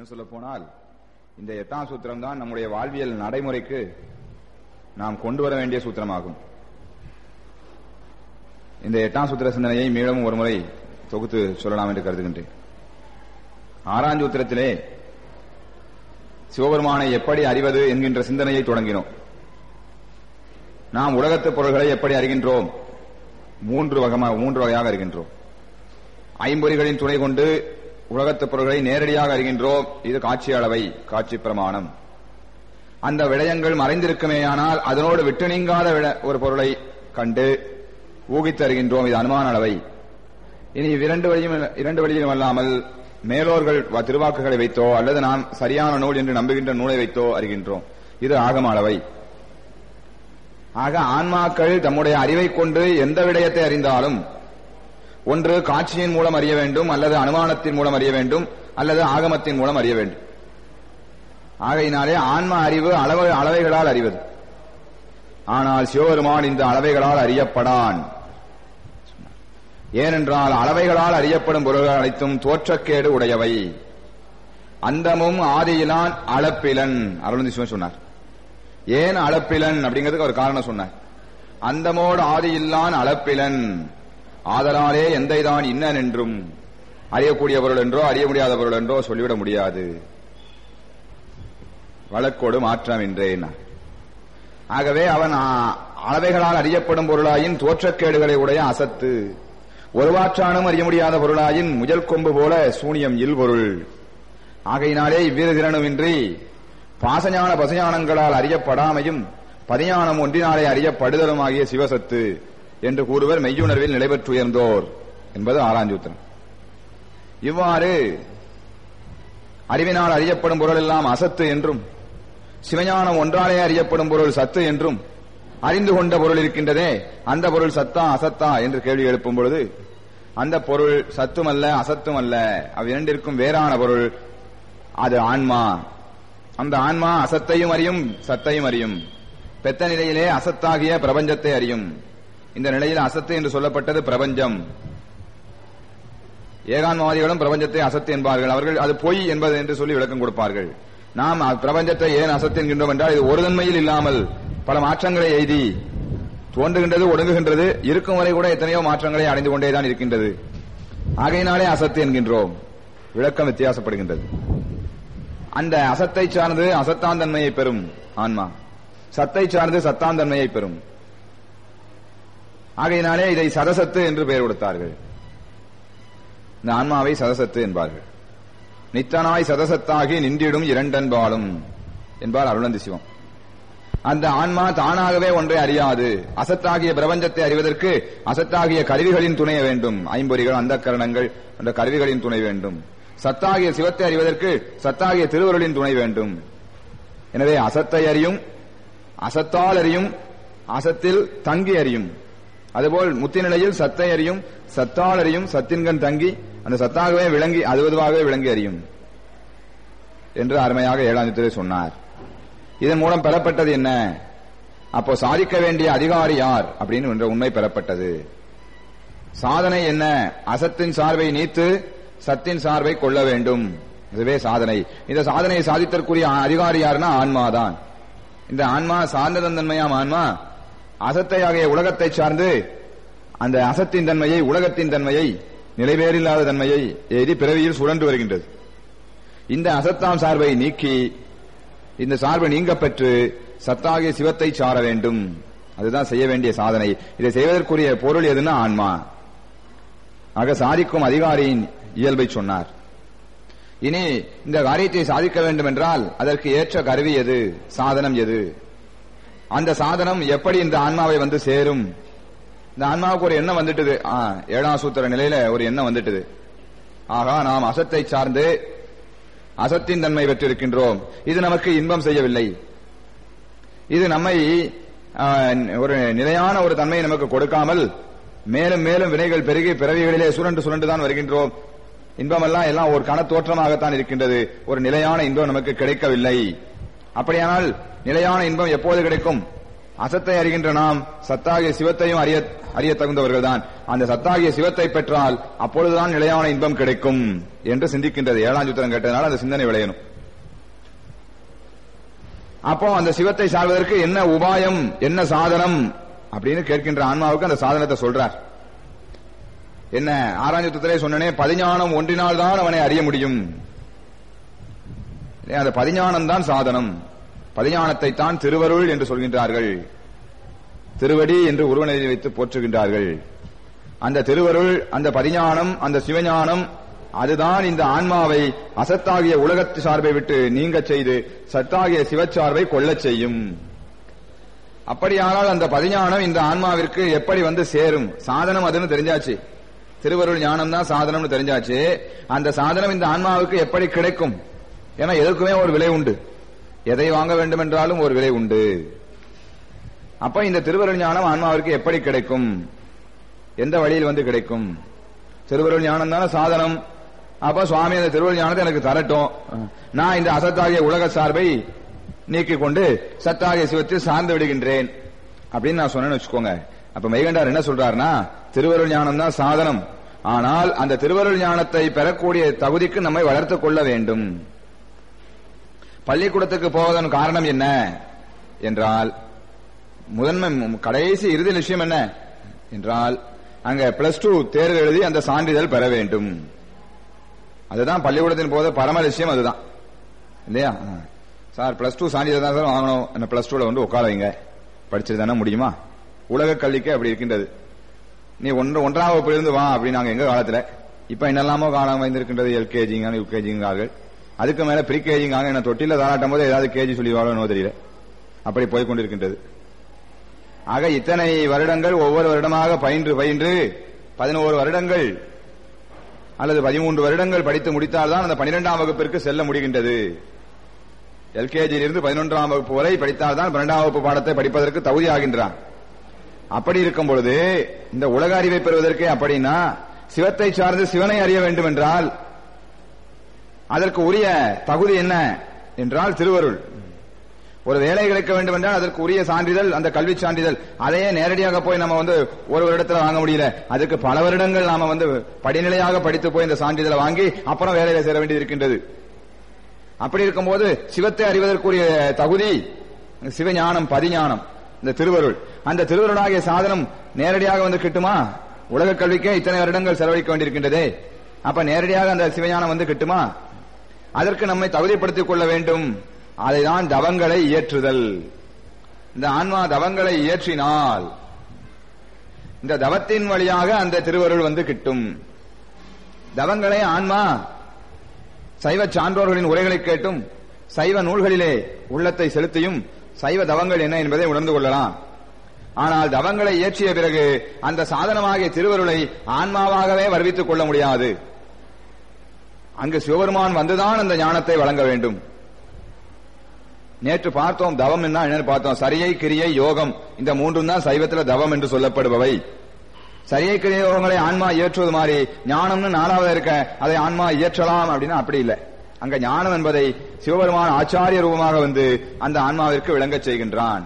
இன்னும் சொல்ல போனால் இந்த எட்டாம் சூத்திரம் தான் நம்முடைய வாழ்வியல் நடைமுறைக்கு நாம் கொண்டு வர வேண்டிய சூத்திரமாகும் இந்த எட்டாம் சூத்திர சிந்தனையை மீளவும் ஒருமுறை தொகுத்து சொல்லலாம் என்று கருதுகின்றேன் ஆறாம் சூத்திரத்திலே சிவபெருமானை எப்படி அறிவது என்கின்ற சிந்தனையை தொடங்கினோம் நாம் உலகத்து பொருள்களை எப்படி அறிகின்றோம் மூன்று வகமாக மூன்று வகையாக அறிகின்றோம் ஐம்பொறிகளின் துணை கொண்டு உலகத்து பொருள்களை நேரடியாக அறிகின்றோம் இது காட்சி அளவை காட்சி பிரமாணம் அந்த விடயங்கள் மறைந்திருக்குமேயானால் அதனோடு விட்டு நீங்காத விட- ஒரு பொருளை கண்டு ஊகித்து அறிகின்றோம் இது அனுமான அளவை இனி இரண்டு வழியும் இரண்டு வழியிலும் அல்லாமல் மேலோர்கள் வ- திருவாக்குகளை வைத்தோ அல்லது நாம் சரியான நூல் என்று நம்புகின்ற நூலை வைத்தோ அறிகின்றோம் இது ஆகம அளவை ஆக ஆன்மாக்கள் தம்முடைய அறிவை கொண்டு எந்த விடயத்தை அறிந்தாலும் ஒன்று காட்சியின் மூலம் அறிய வேண்டும் அல்லது அனுமானத்தின் மூலம் அறிய வேண்டும் அல்லது ஆகமத்தின் மூலம் அறிய வேண்டும் ஆகையினாலே ஆன்ம அறிவு அளவு அளவைகளால் அறிவது ஆனால் சிவபெருமான் இந்த அளவைகளால் அறியப்படான் ஏனென்றால் அளவைகளால் அறியப்படும் பொருள்கள் அனைத்தும் தோற்றக்கேடு உடையவை அந்தமும் ஆதியிலான் அளப்பிலன் அருள்ந்தி சிவன் சொன்னார் ஏன் அளப்பிலன் அப்படிங்கிறதுக்கு ஒரு காரணம் சொன்னார் அந்தமோடு ஆதியில்லான் அளப்பிலன் ஆதலாலே எந்தைதான் இன்னன் என்றும் அறியக்கூடிய பொருள் என்றோ அறிய முடியாத பொருள் என்றோ சொல்லிவிட முடியாது வழக்கோடு மாற்றம் என்றேன் ஆகவே அவன் ஆ, அளவைகளால் அறியப்படும் பொருளாயின் தோற்றக்கேடுகளை உடைய அசத்து ஒருவாற்றானும் அறிய முடியாத பொருளாயின் முயல் கொம்பு போல சூனியம் இல்பொருள் ஆகையினாலே இவ்விரு திறனுமின்றி பாசஞான பசஞானங்களால் அறியப்படாமையும் பதிஞானம் ஒன்றினாலே அறியப்படுதலுமாகிய சிவசத்து என்று கூறுவர் மெய்யுணர்வில் நிலைபெற்றுயர்ந்தோர் என்பது ஆறாஞ்சூத்திரம் இவ்வாறு அறிவினால் அறியப்படும் பொருள் எல்லாம் அசத்து என்றும் சிவஞானம் ஒன்றாலே அறியப்படும் பொருள் சத்து என்றும் அறிந்து கொண்ட பொருள் இருக்கின்றதே அந்த பொருள் சத்தா அசத்தா என்று கேள்வி எழுப்பும் பொழுது அந்த பொருள் சத்துமல்ல அசத்துமல்ல அவ்விரண்டிற்கும் வேறான பொருள் அது ஆன்மா அந்த ஆன்மா அசத்தையும் அறியும் சத்தையும் அறியும் பெத்த நிலையிலே அசத்தாகிய பிரபஞ்சத்தை அறியும் இந்த நிலையில் அசத்து என்று சொல்லப்பட்டது பிரபஞ்சம் ஏகான்மவாதிகளும் பிரபஞ்சத்தை அசத்து என்பார்கள் அவர்கள் அது பொய் என்பது என்று சொல்லி விளக்கம் கொடுப்பார்கள் நாம் பிரபஞ்சத்தை ஏன் அசத்து என்கின்றோம் என்றால் இது ஒரு தன்மையில் இல்லாமல் பல மாற்றங்களை எய்தி தோன்றுகின்றது ஒடுங்குகின்றது இருக்கும் வரை கூட எத்தனையோ மாற்றங்களை அடைந்து கொண்டேதான் இருக்கின்றது ஆகையினாலே அசத்து என்கின்றோம் விளக்கம் வித்தியாசப்படுகின்றது அந்த அசத்தை சார்ந்து அசத்தாந்தன்மையை பெறும் ஆன்மா சத்தை சார்ந்து சத்தாந்தன்மையை பெறும் ஆகையினாலே இதை சதசத்து என்று பெயர் கொடுத்தார்கள் இந்த ஆன்மாவை சதசத்து என்பார்கள் நித்தனாய் சதசத்தாகி நின்றிடும் இரண்டன்பாலும் என்பார் அருளந்தி சிவம் அந்த ஆன்மா தானாகவே ஒன்றை அறியாது அசத்தாகிய பிரபஞ்சத்தை அறிவதற்கு அசத்தாகிய கருவிகளின் துணை வேண்டும் ஐம்பொறிகள் அந்த கரணங்கள் அந்த கருவிகளின் துணை வேண்டும் சத்தாகிய சிவத்தை அறிவதற்கு சத்தாகிய திருவருளின் துணை வேண்டும் எனவே அசத்தை அறியும் அசத்தால் அறியும் அசத்தில் தங்கி அறியும் அதுபோல் முத்தி நிலையில் சத்தை அறியும் சத்தால் அறியும் சத்தின்கண் தங்கி அந்த சத்தாகவே விளங்கி அதுவதுவாகவே விளங்கி அறியும் என்று அருமையாக ஏழாம் சொன்னார் இதன் மூலம் பெறப்பட்டது என்ன அப்போ சாதிக்க வேண்டிய அதிகாரி யார் அப்படின்னு என்ற உண்மை பெறப்பட்டது சாதனை என்ன அசத்தின் சார்பை நீத்து சத்தின் சார்பை கொள்ள வேண்டும் இதுவே சாதனை இந்த சாதனையை சாதித்தற்குரிய அதிகாரி யாருன்னா ஆன்மாதான் இந்த ஆன்மா சார்ந்த தன்மையாம் ஆன்மா அசத்தை ஆகிய உலகத்தை சார்ந்து அந்த அசத்தின் தன்மையை உலகத்தின் தன்மையை நிலைவேறில்லாத தன்மையை எய்தி பிறவியில் சுழன்று வருகின்றது இந்த அசத்தாம் சார்பை நீக்கி இந்த சார்பு நீங்க பெற்று சத்தாகிய சிவத்தை சார வேண்டும் அதுதான் செய்ய வேண்டிய சாதனை இதை செய்வதற்குரிய பொருள் எதுன்னா ஆன்மா ஆக சாதிக்கும் அதிகாரியின் இயல்பை சொன்னார் இனி இந்த காரியத்தை சாதிக்க வேண்டும் என்றால் அதற்கு ஏற்ற கருவி எது சாதனம் எது அந்த சாதனம் எப்படி இந்த ஆன்மாவை வந்து சேரும் இந்த ஆன்மாவுக்கு ஒரு எண்ணம் வந்துட்டுது ஆ, ஏழாம் சூத்திர நிலையில ஒரு எண்ணம் வந்துட்டுது ஆகா நாம் அசத்தை சார்ந்து அசத்தின் தன்மை பெற்றிருக்கின்றோம் இது நமக்கு இன்பம் செய்யவில்லை இது நம்மை ஆ, ஒரு நிலையான ஒரு தன்மையை நமக்கு கொடுக்காமல் மேலும் மேலும் வினைகள் பெருகி பிறவிகளிலே சுரண்டு சுரண்டு தான் வருகின்றோம் இன்பமெல்லாம் எல்லாம் ஒரு கன தோற்றமாகத்தான் இருக்கின்றது ஒரு நிலையான இன்பம் நமக்கு கிடைக்கவில்லை அப்படியானால் நிலையான இன்பம் எப்போது கிடைக்கும் அசத்தை அறிகின்ற நாம் சத்தாகிய சிவத்தையும் அறிய அறிய தகுந்தவர்கள் தான் அந்த சத்தாகிய சிவத்தை பெற்றால் அப்பொழுதுதான் நிலையான இன்பம் கிடைக்கும் என்று சிந்திக்கின்றது ஏழாம் சூத்திரம் கேட்டதனால அந்த சிந்தனை விளையணும் அப்போ அந்த சிவத்தை சார்வதற்கு என்ன உபாயம் என்ன சாதனம் அப்படின்னு கேட்கின்ற ஆன்மாவுக்கு அந்த சாதனத்தை சொல்றார் என்ன ஆறாம் யுத்தத்திலே சொன்னனே பதிஞானம் ஒன்றினால் தான் அவனை அறிய முடியும் இல்லையா, அந்த பதிஞானம் தான் சாதனம் பதிஞானத்தை தான் திருவருள் என்று சொல்கின்றார்கள் திருவடி என்று ஒருவனை வைத்து போற்றுகின்றார்கள் அந்த திருவருள் அந்த பதிஞானம் அந்த சிவஞானம் அதுதான் இந்த ஆன்மாவை அசத்தாகிய உலகத்து சார்பை விட்டு நீங்கச் செய்து சத்தாகிய சிவச்சார்பை கொள்ளச் செய்யும் அப்படியானால் அந்த பதிஞானம் இந்த ஆன்மாவிற்கு எப்படி வந்து சேரும் சாதனம் அதுன்னு தெரிஞ்சாச்சு திருவருள் ஞானம் தான் சாதனம்னு தெரிஞ்சாச்சு அந்த சாதனம் இந்த ஆன்மாவுக்கு எப்படி கிடைக்கும் ஏன்னா எதுக்குமே ஒரு விலை உண்டு எதை வாங்க வேண்டும் என்றாலும் ஒரு விலை உண்டு அப்ப இந்த திருவருள் ஞானம் ஆன்மாவிற்கு எப்படி கிடைக்கும் எந்த வழியில் வந்து கிடைக்கும் திருவருள் ஞானம் தானே சாதனம் அப்ப சுவாமி அந்த திருவருள் ஞானத்தை எனக்கு தரட்டும் நான் இந்த அசத்தாகிய உலக சார்பை நீக்கிக் கொண்டு சத்தாகிய சிவத்தில் சார்ந்து விடுகின்றேன் அப்படின்னு நான் சொன்னேன்னு வச்சுக்கோங்க அப்ப மெய்கண்டார் என்ன சொல்றாருன்னா திருவருள் ஞானம் தான் சாதனம் ஆனால் அந்த திருவருள் ஞானத்தை பெறக்கூடிய தகுதிக்கு நம்மை வளர்த்துக் கொள்ள வேண்டும் பள்ளிக்கூடத்துக்கு போவதன் காரணம் என்ன என்றால் முதன்மை கடைசி இறுதி விஷயம் என்ன என்றால் அங்க பிளஸ் டூ தேர்வு எழுதி அந்த சான்றிதழ் பெற வேண்டும் அதுதான் பள்ளிக்கூடத்தின் போது பரம விஷயம் அதுதான் இல்லையா ஆ. சார் பிளஸ் டூ சான்றிதழ் தான் சார் வாங்கணும் என்ன பிளஸ் டூல வந்து உட்கார வைங்க படிச்சது தானே முடியுமா உலக கல்விக்கு அப்படி இருக்கின்றது நீ ஒன்று ஒன்றாம் வகுப்புல இருந்து வா அப்படின்னாங்க எங்க காலத்துல இப்ப என்னெல்லாமோ காலம் வைந்திருக்கின்றது எல்கேஜிங்க யூகேஜிங்கார்கள் அதுக்கு மேல ப்ரீ கேஜிங்காங்க என்ன தொட்டில தாராட்டும் போது ஏதாவது கேஜி சொல்லி வாழணும் தெரியல அப்படி போய் கொண்டிருக்கின்றது ஆக இத்தனை வருடங்கள் ஒவ்வொரு வருடமாக பயின்று பயின்று பதினோரு வருடங்கள் அல்லது பதிமூன்று வருடங்கள் படித்து முடித்தால்தான் அந்த பனிரெண்டாம் வகுப்பிற்கு செல்ல முடிகின்றது எல்கேஜியிலிருந்து பதினொன்றாம் வகுப்பு வரை படித்தால்தான் பன்னெண்டாம் வகுப்பு பாடத்தை படிப்பதற்கு தகுதி ஆகின்றான் அப்படி இருக்கும் பொழுது இந்த உலக அறிவை பெறுவதற்கே அப்படின்னா சிவத்தை சார்ந்து சிவனை அறிய வேண்டும் என்றால் அதற்கு உரிய தகுதி என்ன என்றால் திருவருள் ஒரு வேலை கிடைக்க வேண்டும் என்றால் அதற்கு உரிய சான்றிதழ் அந்த கல்வி சான்றிதழ் அதையே நேரடியாக போய் நம்ம வந்து ஒரு வருடத்துல வாங்க முடியல அதுக்கு பல வருடங்கள் நாம வந்து படிநிலையாக படித்து போய் இந்த சான்றிதழை வாங்கி அப்புறம் வேலையில சேர வேண்டியது இருக்கின்றது அப்படி இருக்கும்போது சிவத்தை அறிவதற்குரிய தகுதி சிவஞானம் பதிஞானம் இந்த திருவருள் அந்த திருவருளாகிய சாதனம் நேரடியாக வந்து கிட்டுமா உலக கல்விக்கே இத்தனை வருடங்கள் செலவழிக்க வேண்டியிருக்கின்றதே அப்ப நேரடியாக அந்த சிவஞானம் வந்து கிட்டுமா அதற்கு நம்மை தகுதிப்படுத்திக் கொள்ள வேண்டும் அதைதான் தவங்களை இயற்றுதல் இந்த ஆன்மா தவங்களை இயற்றினால் இந்த தவத்தின் வழியாக அந்த திருவருள் வந்து கிட்டும் தவங்களை ஆன்மா சைவ சான்றோர்களின் உரைகளை கேட்டும் சைவ நூல்களிலே உள்ளத்தை செலுத்தியும் சைவ தவங்கள் என்ன என்பதை உணர்ந்து கொள்ளலாம் ஆனால் தவங்களை இயற்றிய பிறகு அந்த சாதனமாகிய திருவருளை ஆன்மாவாகவே வருவித்துக் கொள்ள முடியாது அங்கு சிவபெருமான் வந்துதான் அந்த ஞானத்தை வழங்க வேண்டும் நேற்று பார்த்தோம் தவம் என்ன என்னன்னு பார்த்தோம் சரியை கிரியை யோகம் இந்த மூன்றும் தான் சைவத்துல தவம் என்று சொல்லப்படுபவை சரியை கிரியை யோகங்களை ஆன்மா இயற்றுவது மாதிரி ஞானம்னு நாலாவது இருக்க அதை ஆன்மா இயற்றலாம் அப்படின்னா அப்படி இல்லை அங்க ஞானம் என்பதை சிவபெருமான் ஆச்சாரிய ரூபமாக வந்து அந்த ஆன்மாவிற்கு விளங்கச் செய்கின்றான்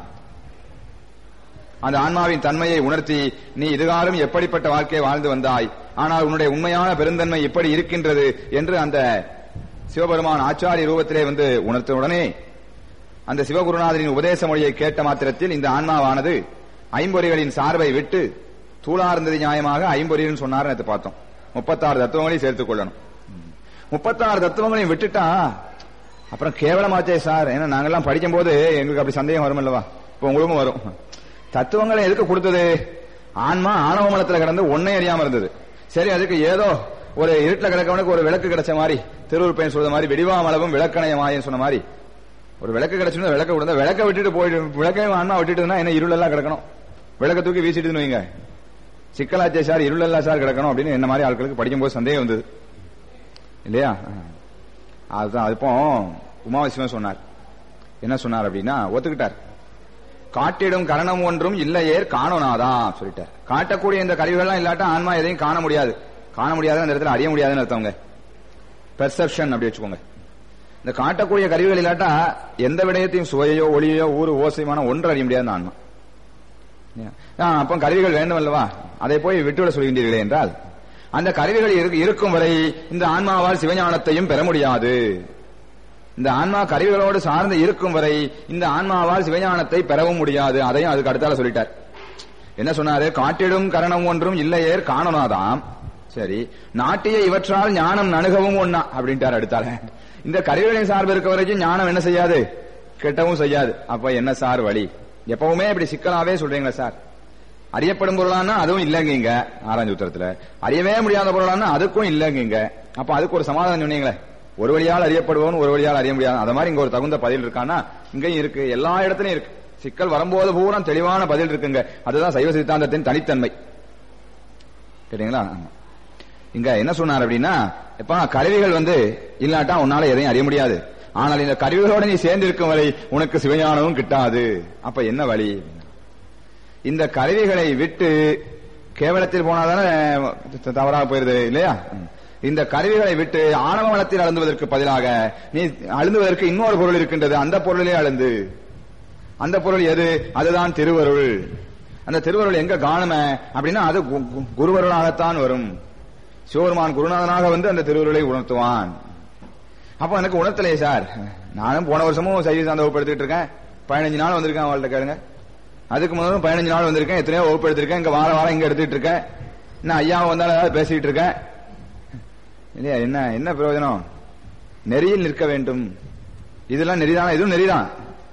அந்த ஆன்மாவின் தன்மையை உணர்த்தி நீ இதுகாலம் எப்படிப்பட்ட வாழ்க்கையை வாழ்ந்து வந்தாய் ஆனால் உன்னுடைய உண்மையான பெருந்தன்மை இப்படி இருக்கின்றது என்று அந்த சிவபெருமான் ஆச்சாரிய ரூபத்திலே வந்து உணர்த்த உடனே அந்த சிவகுருநாதரின் உபதேச மொழியை கேட்ட மாத்திரத்தில் இந்த ஆன்மாவானது ஐம்பொறிகளின் சார்பை விட்டு தூளார்ந்தது நியாயமாக ஐம்பொறிகள் சொன்னார் நேற்று பார்த்தோம் முப்பத்தாறு தத்துவங்களையும் சேர்த்துக் கொள்ளணும் முப்பத்தாறு தத்துவங்களையும் விட்டுட்டா அப்புறம் கேவலமாச்சே சார் ஏன்னா நாங்கெல்லாம் படிக்கும் போது எங்களுக்கு அப்படி சந்தேகம் வரும் அல்லவா இப்ப உங்களுக்கும் வரும் தத்துவங்களை எதுக்கு கொடுத்தது ஆன்மா ஆணவ மலத்துல கிடந்து ஒன்னே அறியாம இருந்தது சரி அதுக்கு ஏதோ ஒரு இருட்டுல கிடக்கவனுக்கு ஒரு விளக்கு கிடைச்ச மாதிரி திருவூர் பையன் சொல்ற மாதிரி வெடிவாமளவும் விளக்கணையமாயன்னு சொன்ன மாதிரி ஒரு விளக்கு கிடைச்சுன்னா விளக்க விடுந்தா விளக்க விட்டுட்டு போயிட்டு விளக்கையும் ஆன்மா விட்டுட்டுனா என்ன இருளெல்லாம் கிடக்கணும் விளக்க தூக்கி வீசிட்டு வைங்க சிக்கலாச்சே சார் இருளெல்லாம் சார் கிடக்கணும் அப்படின்னு என்ன மாதிரி ஆட்களுக்கு படிக்கும்போது சந்தேகம் வந்தது இல்லையா அதுதான் இப்போ உமாவசியமா சொன்னார் என்ன சொன்னார் அப்படின்னா ஒத்துக்கிட்டார் காட்டிடும் கரணம் ஒன்றும் இல்லையேர் காணோனாதான் சொல்லிட்டார் காட்டக்கூடிய இந்த கருவிகள்லாம் இல்லாட்டா ஆன்மா எதையும் காண முடியாது காண முடியாது அந்த இடத்துல அறிய முடியாதுன்னு அர்த்தவங்க பெர்செப்ஷன் அப்படி வச்சுக்கோங்க இந்த காட்டக்கூடிய கருவிகள் இல்லாட்டா எந்த விடயத்தையும் சுவையோ ஒளியோ ஊறு ஓசையுமான ஒன்று அறிய முடியாது ஆன்மா ஆ, அப்போ கருவிகள் வேண்டும் அல்லவா அதை போய் விட்டுவிட சொல்கின்றீர்களே என்றால் அந்த கருவிகள் இருக்கு- இருக்கும் வரை இந்த ஆன்மாவால் சிவஞானத்தையும் பெற முடியாது இந்த ஆன்மா கருவிகளோடு சார்ந்து இருக்கும் வரை இந்த ஆன்மாவால் சிவஞானத்தை பெறவும் முடியாது அதையும் அதுக்கு அடுத்தால சொல்லிட்டார் என்ன சொன்னாரு காட்டிடும் கரணம் ஒன்றும் இல்லையேர் காணனாதாம் சரி நாட்டிய இவற்றால் ஞானம் நணுகவும் ஒண்ணா அப்படின்ட்டார் அடுத்தால இந்த கருவிகளின் சார்பு இருக்க வரைக்கும் ஞானம் என்ன செய்யாது கெட்டவும் செய்யாது அப்ப என்ன சார் வழி எப்பவுமே இப்படி சிக்கலாவே சொல்றீங்களா சார் அறியப்படும் பொருளானா அதுவும் இல்லைங்க ஆராய்ச்சி உத்தரத்துல அறியவே முடியாத பொருளானா அதுக்கும் இல்லைங்க அப்ப அதுக்கு ஒரு சமாதானம் சொன்னீங்களே ஒரு வழியால் அறியப்படுவோம் ஒரு வழியால் அறிய முடியாது அந்த மாதிரி இங்க ஒரு தகுந்த பதில் இருக்கானா இங்கேயும் இருக்கு எல்லா இடத்துலயும் இருக்கு சிக்கல் வரும்போது பூரா தெளிவான பதில் இருக்குங்க அதுதான் சைவ சித்தாந்தத்தின் தனித்தன்மை சரிங்களா ஆமா. இங்க என்ன சொன்னார் அப்படின்னா எப்ப கருவிகள் வந்து இல்லாட்டா உன்னால எதையும் அறிய முடியாது ஆனால் இந்த கருவிகளோட நீ சேர்ந்து இருக்கும் வரை உனக்கு சிவஞானமும் கிட்டாது அப்ப என்ன வழி இந்த கருவிகளை விட்டு கேவலத்தில் போனாதானே தவறாக போயிருது இல்லையா இந்த கருவிகளை விட்டு ஆணவ வளத்தில் அழுந்துவதற்கு பதிலாக நீ அழுந்துவதற்கு இன்னொரு பொருள் இருக்கின்றது அந்த பொருளிலே அழுந்து அந்த பொருள் எது அதுதான் திருவருள் அந்த திருவருள் எங்க காணுமே அப்படின்னா அது கு- கு- குருவருளாகத்தான் வரும் சிவபெருமான் குருநாதனாக வந்து அந்த திருவருளை உணர்த்துவான் அப்ப எனக்கு உணர்த்தலையே சார் நானும் போன வருஷமும் சைவ சார்ந்த வகுப்பு எடுத்துக்கிட்டு இருக்கேன் பதினஞ்சு நாள் வந்திருக்கேன் அவள்கிட்ட கேளுங்க அதுக்கு முதலும் பதினஞ்சு நாள் வந்திருக்கேன் எத்தனையோ வகுப்பு எடுத்திருக்கேன் இங்க வார வாரம் இங்க எடுத்துட்டு இருக்கேன் இன்னும் ஐயாவும் வந்தாலும் ஏதாவது பேசிட்டு இருக்கேன் இல்லையா என்ன என்ன பிரயோஜனம் நெறியில் நிற்க வேண்டும் இதெல்லாம் நெறிதானா இதுவும் நெறிதான்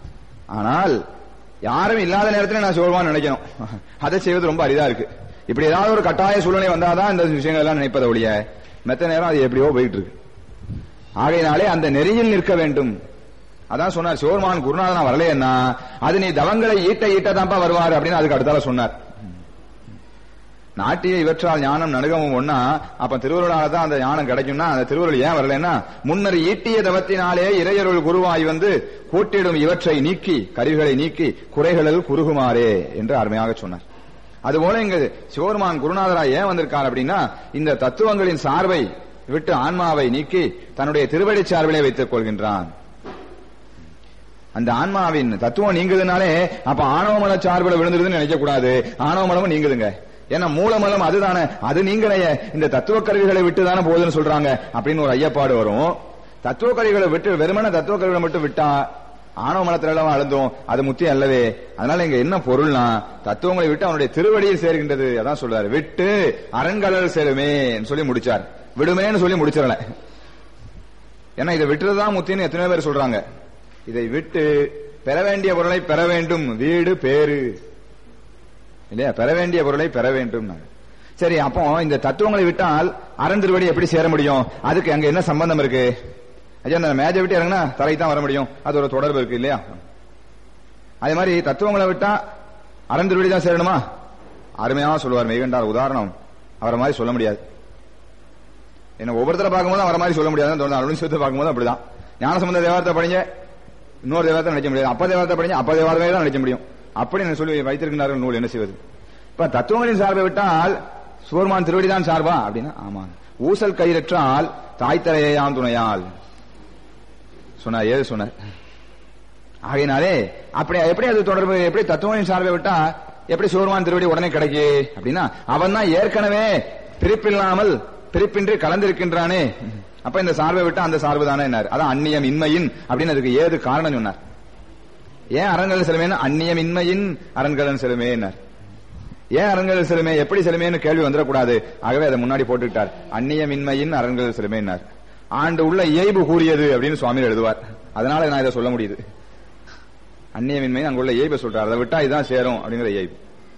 ஆனால் யாரும் இல்லாத நேரத்துல நான் சொல்வான்னு நினைக்கணும் அதை செய்வது ரொம்ப அரிதா இருக்கு இப்படி ஏதாவது ஒரு கட்டாய சூழ்நிலை வந்தாதான் இந்த விஷயங்கள் எல்லாம் நினைப்பதை ஒழிய மெத்த நேரம் அது எப்படியோ போயிட்டு இருக்கு ஆகையினாலே அந்த நெறியில் நிற்க வேண்டும் அதான் சொன்னார் சிவருமான் குருநாதனா வரலையன்னா அது நீ தவங்களை ஈட்ட ஈட்டதான்ப்பா வருவார் அப்படின்னு அதுக்கு அடுத்தால சொன்னார் நாட்டிய இவற்றால் ஞானம் நடுகவும் ஒன்னா அப்ப திருவருளால தான் அந்த ஞானம் கிடைக்கும்னா அந்த திருவருள் ஏன் வரலன்னா முன்னர் ஈட்டிய தவத்தினாலே இறையருள் குருவாய் வந்து கூட்டிடும் இவற்றை நீக்கி கருவிகளை நீக்கி குறைகளில் குறுகுமாறே என்று அருமையாக சொன்னார் அதுபோல இங்க சிவருமான் குருநாதரா ஏன் வந்திருக்கார் அப்படின்னா இந்த தத்துவங்களின் சார்பை விட்டு ஆன்மாவை நீக்கி தன்னுடைய திருவடி சார்பிலே வைத்துக் கொள்கின்றான் அந்த ஆன்மாவின் தத்துவம் நீங்குதுனாலே அப்ப ஆணவமல சார்பில் விழுந்துருதுன்னு நினைக்க கூடாது ஆணவமலமும் நீங்குதுங்க ஏன்னா மூலமலம் அதுதானே அது நீங்களைய இந்த தத்துவ கருவிகளை விட்டு தானே போகுதுன்னு சொல்றாங்க அப்படின்னு ஒரு ஐயப்பாடு வரும் தத்துவ கருவிகளை விட்டு வெறுமன தத்துவ கருவிகளை மட்டும் விட்டா ஆணவ மலத்துல எல்லாம் அழுந்தோம் அது முத்தி அல்லவே அதனால இங்க என்ன பொருள்னா தத்துவங்களை விட்டு அவனுடைய திருவடியில் சேர்கின்றது அதான் சொல்றாரு விட்டு அரண்கடல் சேருமே சொல்லி முடிச்சார் விடுமேன்னு சொல்லி முடிச்சிடல ஏன்னா இதை விட்டுறதுதான் முத்தின்னு எத்தனை பேர் சொல்றாங்க இதை விட்டு பெற வேண்டிய பொருளை பெற வேண்டும் வீடு பேரு இல்லையா பெற வேண்டிய பொருளை பெற வேண்டும் சரி அப்போ இந்த தத்துவங்களை விட்டால் அறந்திருவடி எப்படி சேர முடியும் அதுக்கு அங்க என்ன சம்பந்தம் இருக்கு ஐயா அந்த மேஜை விட்டு இறங்கினா தலை தான் வர முடியும் அது ஒரு தொடர்பு இருக்கு இல்லையா அதே மாதிரி தத்துவங்களை விட்டா அறந்திருவடி தான் சேரணுமா அருமையாக சொல்லுவார் மெய்கண்டார் உதாரணம் அவரை மாதிரி சொல்ல முடியாது என்ன ஒவ்வொருத்தரை பார்க்கும்போது அவரை மாதிரி சொல்ல முடியாது அருண் சிவத்தை பார்க்கும்போது அப்படிதான் ஞானசம்பந்த தேவாரத்தை படிங்க இன்னொரு தேவாரத்தை நினைக்க முடியாது அப்ப தேவாரத்தை படிங்க அப்ப தேவாரமே தான் நினைக்க முடியும் அப்படி என்ன சொல்லி வைத்திருக்கிறார்கள் நூல் என்ன செய்வது இப்ப தத்துவங்களின் சார்பை விட்டால் சூர்மான் திருவடி தான் சார்பா அப்படின்னா ஆமா ஊசல் கயிறற்றால் தாய்த்தரையான் துணையால் சொன்னார் ஏது சொன்னார் ஆகையினாலே அப்படி எப்படி அது தொடர்பு எப்படி தத்துவங்களின் சார்பை விட்டா எப்படி சூர்மான் திருவடி உடனே கிடைக்கு அப்படின்னா அவன் தான் ஏற்கனவே பிரிப்பில்லாமல் பிரிப்பின்றி கலந்திருக்கின்றானே அப்ப இந்த சார்பை விட்டு அந்த சார்பு தானே அதான் அந்நியம் இன்மையின் அப்படின்னு அதுக்கு ஏது காரணம் சொன்னார் ஏன் அரண்கள் செலுமேன்னு அந்நியம் இன்மையின் அரண்களன் செலுமே ஏன் அரண்கள் செலுமே எப்படி செலுமேன்னு கேள்வி வந்துடக்கூடாது ஆகவே அதை முன்னாடி போட்டுக்கிட்டார் அந்நியம் இன்மையின் அரண்கள் செலுமேனார் ஆண்டு உள்ள இயல்பு கூறியது அப்படின்னு சுவாமி எழுதுவார் அதனால நான் இதை சொல்ல முடியுது அந்நியமின்மை அங்குள்ள இயல்பை சொல்றார் அதை விட்டா இதுதான் சேரும் அப்படிங்கிற இயல்பு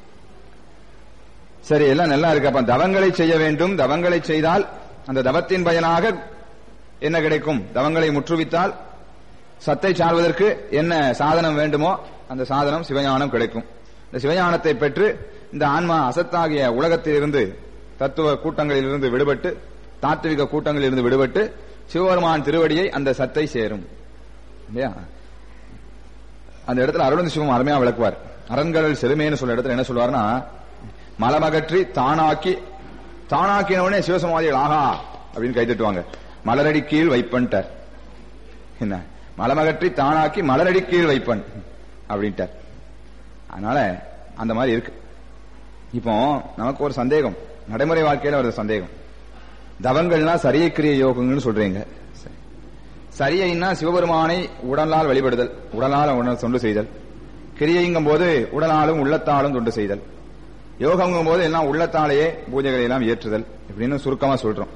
சரி எல்லாம் நல்லா இருக்கு அப்ப தவங்களை செய்ய வேண்டும் தவங்களை செய்தால் அந்த தவத்தின் பயனாக என்ன கிடைக்கும் தவங்களை முற்றுவித்தால் சத்தை சார்வதற்கு என்ன சாதனம் வேண்டுமோ அந்த சாதனம் சிவஞானம் கிடைக்கும் இந்த சிவஞானத்தை பெற்று இந்த ஆன்மா அசத்தாகிய உலகத்திலிருந்து தத்துவ கூட்டங்களிலிருந்து விடுபட்டு தாத்விக கூட்டங்களிலிருந்து விடுபட்டு சிவபெருமான் திருவடியை அந்த சத்தை சேரும் இல்லையா அந்த இடத்துல அருண் சிவம் அருமையா விளக்குவார் அரண்கள் செருமேன்னு சொல்ற இடத்துல என்ன சொல்லுவார்னா மலமகற்றி தானாக்கி தானாக்கினவுடனே சிவசமாதிகள் ஆகா அப்படின்னு கை தட்டுவாங்க மலரடி கீழ் வைப்பன்ட்டார் என்ன மலமகற்றி தானாக்கி மலரடி கீழ் வைப்பன் அப்படின்ட்டார் அதனால அந்த மாதிரி இருக்கு இப்போ நமக்கு ஒரு சந்தேகம் நடைமுறை வாழ்க்கையில ஒரு சந்தேகம் தவங்கள்னா சரியை கிரிய யோகங்கள்னு சொல்றீங்க சரி. சரியைன்னா சிவபெருமானை உடலால் வழிபடுதல் உடலால் உண- தொண்டு செய்தல் கிரியைங்கும் போது உடலாலும் உள்ளத்தாலும் தொண்டு செய்தல் யோகங்கும் போது எல்லாம் உள்ளத்தாலேயே பூஜைகளை எல்லாம் ஏற்றுதல் இப்படின்னு சுருக்கமா சொல்றோம்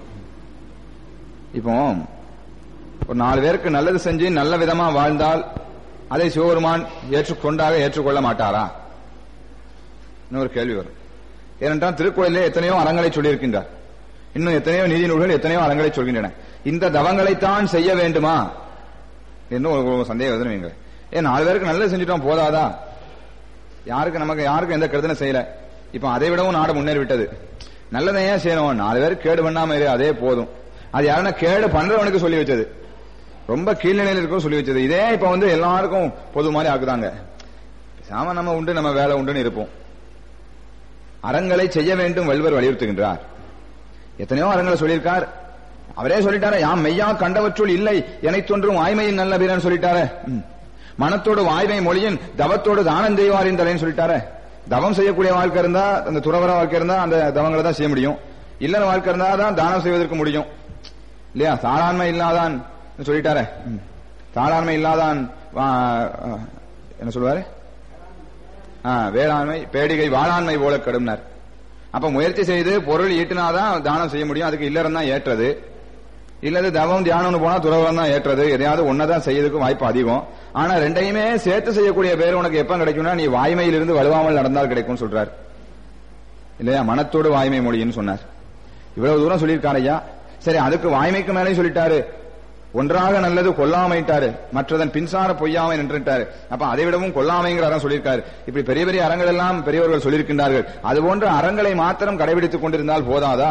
இப்போ ஒரு நாலு பேருக்கு நல்லது செஞ்சு நல்ல விதமா வாழ்ந்தால் அதை சிவபெருமான் ஏற்றுக்கொண்டாக ஏற்றுக்கொள்ள மாட்டாரா இன்னொரு கேள்வி வரும் ஏனென்றால் திருக்குறளிலே எத்தனையோ அறங்களை சொல்லியிருக்கின்றார் இன்னும் எத்தனையோ நீதி நூல்கள் எத்தனையோ அறங்களை சொல்கின்றன இந்த தவங்களைத்தான் செய்ய வேண்டுமா என்று ஒரு ஒரு சந்தேகம் வருதுன்னு வைங்க. ஏன் நாலு பேருக்கு நல்லது செஞ்சுட்டோம் போதாதா யாருக்கு நமக்கு யாருக்கும் எந்த கருத்தனை செய்யல இப்ப அதை விடவும் நாடு முன்னேறி விட்டது நல்லதை ஏன் செய்யணும் நாலு பேருக்கு கேடு பண்ணாம இரு அதே போதும் அது யாருன்னா கேடு பண்றவனுக்கு சொல்லி வச்சது ரொம்ப கீழ்நிலையில் இருக்கும் சொல்லி வச்சது இதே இப்ப வந்து எல்லாருக்கும் பொது மாதிரி ஆக்குதாங்க சாம நம்ம உண்டு நம்ம வேலை உண்டுன்னு இருப்போம் அறங்களை செய்ய வேண்டும் வள்ளுவர் வலியுறுத்துகின்றார் எத்தனையோ அறங்களை சொல்லியிருக்கார் அவரே சொல்லிட்டாரு யாம் மெய்யா கண்டவற்றுள் இல்லை எனை தோன்றும் வாய்மையின் நல்ல வீரன் சொல்லிட்டாரு ம். மனத்தோடு வாய்மை மொழியின் தவத்தோடு தானம் செய்வாரின் தலைன்னு சொல்லிட்டாரு தவம் செய்யக்கூடிய வாழ்க்கை இருந்தா அந்த துறவர வாழ்க்கை இருந்தா அந்த தவங்களை தான் செய்ய முடியும் இல்லற வாழ்க்கை இருந்தா தான் தானம் செய்வதற்கு முடியும் இல்லையா தாளாண்மை இல்லாதான் சொல்லிட்டாரே ம். தாளாண்மை இல்லாதான் வா- ஆ, என்ன சொல்லுவாரு ஆ, வேளாண்மை பேடிகை வாளாண்மை போல கடும்னார் அப்ப முயற்சி செய்து பொருள் ஈட்டினாதான் தானம் செய்ய முடியும் அதுக்கு இல்லறம் தான் ஏற்றது இல்லது தவம் தியானம்னு போனா துறவரம் தான் ஏற்றது எதையாவது ஒன்னதான் செய்யறதுக்கு வாய்ப்பு அதிகம் ஆனா ரெண்டையுமே சேர்த்து செய்யக்கூடிய பேர் உனக்கு எப்ப கிடைக்கும்னா நீ வாய்மையிலிருந்து வலுவாமல் நடந்தால் கிடைக்கும்னு சொல்றார் இல்லையா மனத்தோடு வாய்மை மொழின்னு சொன்னார் இவ்வளவு தூரம் சொல்லியிருக்காரு ஐயா சரி அதுக்கு வாய்மைக்கு மேலே சொல்லிட்டாரு ஒன்றாக நல்லது கொல்லாமைட்டாரு மற்றதன் பின்சார பொய்யாமை நின்றுட்டாரு அப்ப அதை விடவும் கொல்லாமைங்கிற அறம் சொல்லியிருக்காரு இப்படி பெரிய பெரிய அறங்கள் எல்லாம் பெரியவர்கள் சொல்லியிருக்கின்றார்கள் அது போன்ற அறங்களை மாத்திரம் கடைபிடித்துக் கொண்டிருந்தால் போதாதா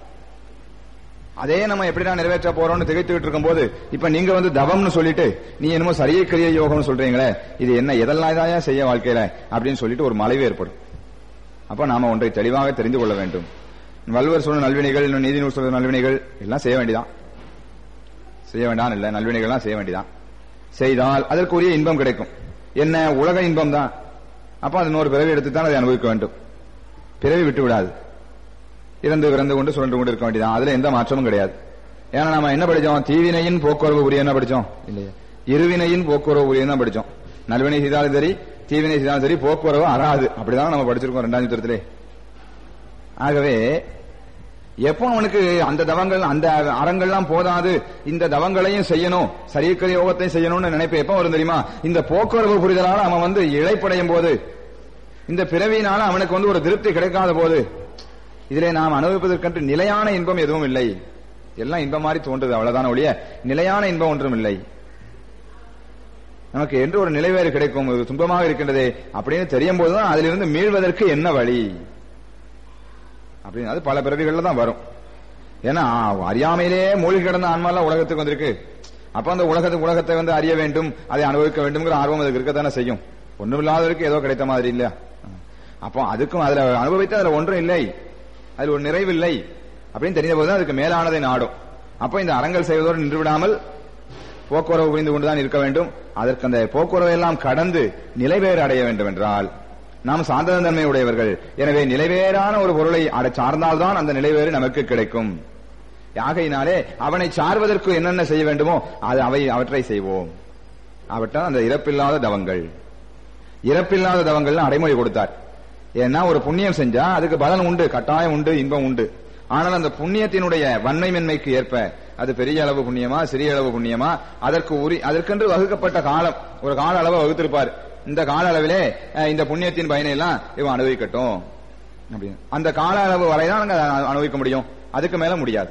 அதே நம்ம எப்படிடா நிறைவேற்ற போறோம்னு திகைத்துக்கிட்டு இருக்கும்போது இப்ப நீங்க வந்து தவம்னு சொல்லிட்டு நீ என்னமோ சரியை கிரிய யோகம்னு சொல்றீங்களே இது என்ன எதெல்லாம் தாயா செய்ய வாழ்க்கையில அப்படின்னு சொல்லிட்டு ஒரு மலைவு ஏற்படும் அப்ப நாம ஒன்றை தெளிவாக தெரிந்து கொள்ள வேண்டும் வள்ளுவர் சொன்ன நல்வினைகள் இன்னும் நீதிநூல் சொல்ற நல்வினைகள் எல்லாம் செய்ய வேண்டியதான் செய்ய வேண்டாம் இல்ல நல்வினைகள்லாம் செய்ய வேண்டியதான் செய்தால் அதற்குரிய இன்பம் கிடைக்கும் என்ன உலக இன்பம் தான் அப்ப அது இன்னொரு பிறவி எடுத்து தான் அதை அனுபவிக்க வேண்டும் பிறவி விட்டு விடாது இறந்து இறந்து கொண்டு சுழன்று கொண்டு இருக்க வேண்டியதான் அதுல எந்த மாற்றமும் கிடையாது ஏன்னா நம்ம என்ன படிச்சோம் தீவினையின் போக்குவரவு உரிய என்ன படிச்சோம் இல்லையா இருவினையின் போக்குவரவு உரிய தான் படிச்சோம் நல்வினை செய்தாலும் சரி தீவினை செய்தாலும் சரி போக்குவரவு அறாது அப்படிதான் நம்ம படிச்சிருக்கோம் ரெண்டாம் சித்திரத்திலே ஆகவே எப்போ அவனுக்கு அந்த தவங்கள் அந்த அறங்கள்லாம் போதாது இந்த தவங்களையும் செய்யணும் சரியக்கரை யோகத்தையும் செய்யணும்னு நினைப்பு எப்போ வரும் தெரியுமா இந்த போக்குவரவு புரிதலால அவன் வந்து இழைப்படையும் போது இந்த பிறவியினால அவனுக்கு வந்து ஒரு திருப்தி கிடைக்காத போது இதிலே நாம் அனுபவிப்பதற்கென்று நிலையான இன்பம் எதுவும் இல்லை எல்லாம் இன்பம் மாதிரி தோன்றுது அவ்வளவுதான ஒழிய நிலையான இன்பம் ஒன்றும் இல்லை நமக்கு என்று ஒரு நிலைவேறு கிடைக்கும் இது துன்பமாக இருக்கின்றதே அப்படின்னு தெரியும் போதுதான் அதிலிருந்து மீள்வதற்கு என்ன வழி அப்படின்னு அது பல பிறவிகள்ல தான் வரும் ஏன்னா அறியாமையிலேயே மூழ்கி கிடந்த ஆன்மாலாம் உலகத்துக்கு வந்திருக்கு அப்ப அந்த உலகத்துக்கு உலகத்தை வந்து அறிய வேண்டும் அதை அனுபவிக்க வேண்டும்ங்கிற ஆர்வம் அதுக்கு இருக்கத்தானே செய்யும் ஒண்ணும் இல்லாதவருக்கு ஏதோ கிடைத்த மாதிரி இல்லையா அப்போ அதுக்கும் அதுல அனுபவித்து அதுல ஒன்றும் இல்லை அதில் ஒரு நிறைவில்லை அப்படின்னு தெரிந்த போதுதான் அதுக்கு மேலானதை நாடும் அப்போ இந்த அறங்கள் செய்வதோடு நின்று விடாமல் போக்குவரவு புரிந்து கொண்டுதான் இருக்க வேண்டும் அதற்கு அந்த போக்குவரவை எல்லாம் கடந்து நிலைவேறு அடைய வேண்டும் என்றால் நாம் சார்ந்த தன்மை உடையவர்கள் எனவே நிலைவேறான ஒரு பொருளை அடை சார்ந்தால்தான் அந்த நிலைவேறு நமக்கு கிடைக்கும் ஆகையினாலே அவனை சார்வதற்கு என்னென்ன செய்ய வேண்டுமோ அது அவை அவற்றை செய்வோம் அவற்றால் அந்த இறப்பில்லாத தவங்கள் இறப்பில்லாத தவங்கள் அடைமொழி கொடுத்தார் ஏன்னா ஒரு புண்ணியம் செஞ்சா அதுக்கு பலன் உண்டு கட்டாயம் உண்டு இன்பம் உண்டு ஆனால் அந்த புண்ணியத்தினுடைய வன்மை மென்மைக்கு ஏற்ப அது பெரிய அளவு புண்ணியமா சிறிய அளவு புண்ணியமா அதற்கு உரி அதற்கென்று வகுக்கப்பட்ட காலம் ஒரு கால அளவை வகுத்திருப்பார் இந்த கால அளவிலே அஹ், இந்த புண்ணியத்தின் பயனை எல்லாம் இவன் அனுபவிக்கட்டும் அப்படின்னு அந்த கால அளவு வரைதான் நாங்க அதை அனுபவிக்க முடியும் அதுக்கு மேல முடியாது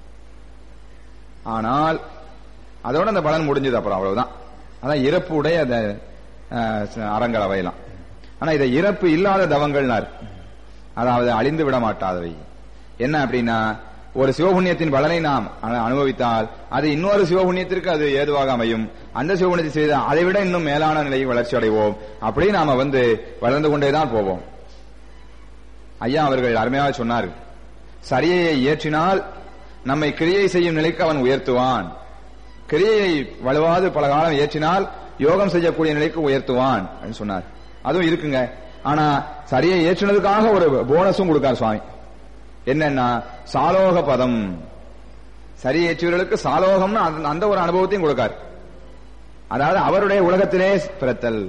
ஆனால் அதோட அந்த பலன் முடிஞ்சது அப்புறம் அவ்வளவுதான் அதான் இறப்பு உடைய அந்த அஹ், அறங்கள் அவையெல்லாம் ஆனா இதை இறப்பு இல்லாத தவங்கள்னார் அதாவது அழிந்து விட மாட்டாதவை என்ன அப்படின்னா ஒரு சிவபுண்ணியத்தின் பலனை நாம் அனு- அனுபவித்தால் அது இன்னொரு சிவபுண்ணியத்திற்கு அது ஏதுவாக அமையும் அந்த சிவபுண்ணியத்தை செய்த அதை விட இன்னும் மேலான நிலையில் வளர்ச்சி அடைவோம் அப்படி நாம வந்து வளர்ந்து கொண்டேதான் போவோம் ஐயா அவர்கள் அருமையாக சொன்னார் சரியையை இயற்றினால் நம்மை கிரியை செய்யும் நிலைக்கு அவன் உயர்த்துவான் கிரியையை வலுவாது பல காலம் ஏற்றினால் யோகம் செய்யக்கூடிய நிலைக்கு உயர்த்துவான் அப்படின்னு சொன்னார் அதுவும் இருக்குங்க ஆனா சரியை ஏற்றுனதுக்காக ஒரு போனஸும் கொடுக்கார் சுவாமி என்னன்னா சாலோக பதம் சரி ஏற்றியவர்களுக்கு சாலோகம்னு அந்த- அந்த ஒரு அனுபவத்தையும் கொடுக்கார் அதாவது அவருடைய உலகத்திலே பிறத்தல்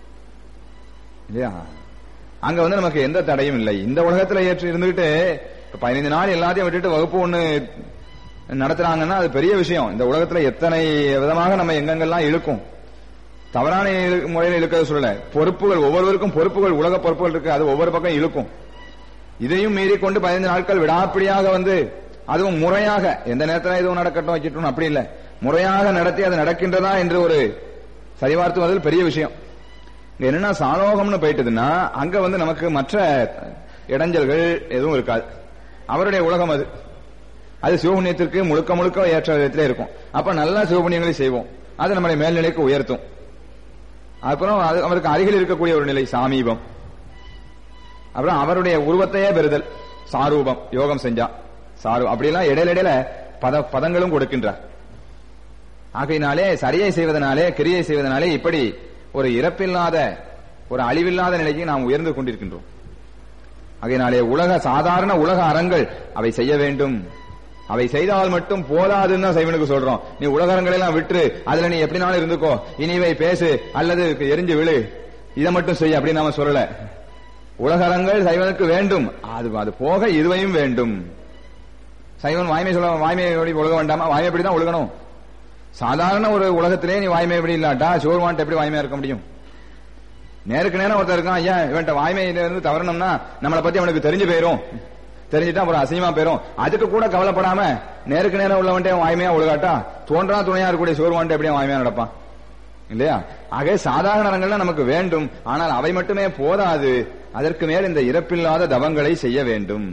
இல்லையா அங்க வந்து நமக்கு எந்த தடையும் இல்லை இந்த உலகத்துல ஏற்று இருந்துகிட்டு இப்ப பதினைந்து நாள் எல்லாத்தையும் விட்டுட்டு வகுப்பு ஒண்ணு நடத்துறாங்கன்னா அது பெரிய விஷயம் இந்த உலகத்துல எத்தனை விதமாக நம்ம எங்கெங்கெல்லாம் இழுக்கும் தவறான இழு- முறையில் இழுக்கிறது சொல்லல பொறுப்புகள் ஒவ்வொருவருக்கும் பொறுப்புகள் உலக பொறுப்புகள் இருக்கு அது ஒவ்வொரு பக்கம் இழுக்கும் இதையும் மீறி கொண்டு பதினைந்து நாட்கள் விடாப்பிடியாக வந்து அதுவும் முறையாக எந்த நேரத்துல எதுவும் நடக்கட்டும் வைக்கட்டும் அப்படி இல்ல முறையாக நடத்தி அது நடக்கின்றதா என்று ஒரு சரிபார்த்துவதில் பெரிய விஷயம் இங்க என்னன்னா சாலோகம்னு போயிட்டதுன்னா அங்க வந்து நமக்கு மற்ற இடைஞ்சல்கள் எதுவும் இருக்காது அவருடைய உலகம் அது அது சிவபுண்ணியத்திற்கு முழுக்க முழுக்க ஏற்ற விதத்திலே இருக்கும் அப்ப நல்லா சிவபுண்ணியங்களை செய்வோம் அது நம்மளை மேல்நிலைக்கு உயர்த்தும் அப்புறம் அது அவருக்கு அருகில் இருக்கக்கூடிய ஒரு நிலை சாமீபம் அப்புறம் அவருடைய உருவத்தையே பெறுதல் சாரூபம் யோகம் செஞ்சா சாரு அப்படியெல்லாம் இடையில இடையில பத பதங்களும் கொடுக்கின்றார் ஆகையினாலே சரியை செய்வதனாலே கிரியை செய்வதனாலே இப்படி ஒரு இறப்பில்லாத ஒரு அழிவில்லாத நிலைக்கு நாம் உயர்ந்து கொண்டிருக்கின்றோம் ஆகையினாலே உலக சாதாரண உலக அறங்கள் அவை செய்ய வேண்டும் அவை செய்தால் மட்டும் போதாதுன்னு தான் சைவனுக்கு சொல்றோம் நீ உலக அறங்களை எல்லாம் விட்டுரு அதுல நீ எப்படினாலும் இருந்துக்கோ இனிவை பேசு அல்லது எரிஞ்சு விழு இதை மட்டும் செய் அப்படின்னு நாம சொல்லல உலகரங்கள் சைவனுக்கு வேண்டும் அது அது போக இதுவையும் வேண்டும் சைவன் வாய்மை சொல்ல வாய்மை எப்படி ஒழுக வேண்டாமா வாய்மை எப்படி தான் ஒழுகணும் சாதாரண ஒரு உலகத்திலே நீ வாய்மை எப்படி இல்லாட்டா சிவருமான்ட்ட எப்படி வாய்மையா இருக்க முடியும் நேருக்கு நேரம் ஒருத்தர் இருக்கான் ஐயா இவன்ட்ட வாய்மையில இருந்து தவறணும்னா நம்மளை பத்தி அவனுக்கு தெரிஞ்சு போயிரும் தெரிஞ்சுட்டா அப்புறம் அசிங்கமா போயிரும் அதுக்கு கூட கவலைப்படாம நேருக்கு நேரம் உள்ளவன்ட்டே அவன் வாய்மையா ஒழுகாட்டா தோன்றா துணையா இருக்கக்கூடிய சிவருமான்ட்ட எப்படியும் வாய்மையா நடப்பான் இல்லையா ஆக சாதாரண அறங்கள்லாம் நமக்கு வேண்டும் ஆனால் அவை மட்டுமே போதாது அதற்கு மேல் இந்த இறப்பில்லாத தவங்களை செய்ய வேண்டும்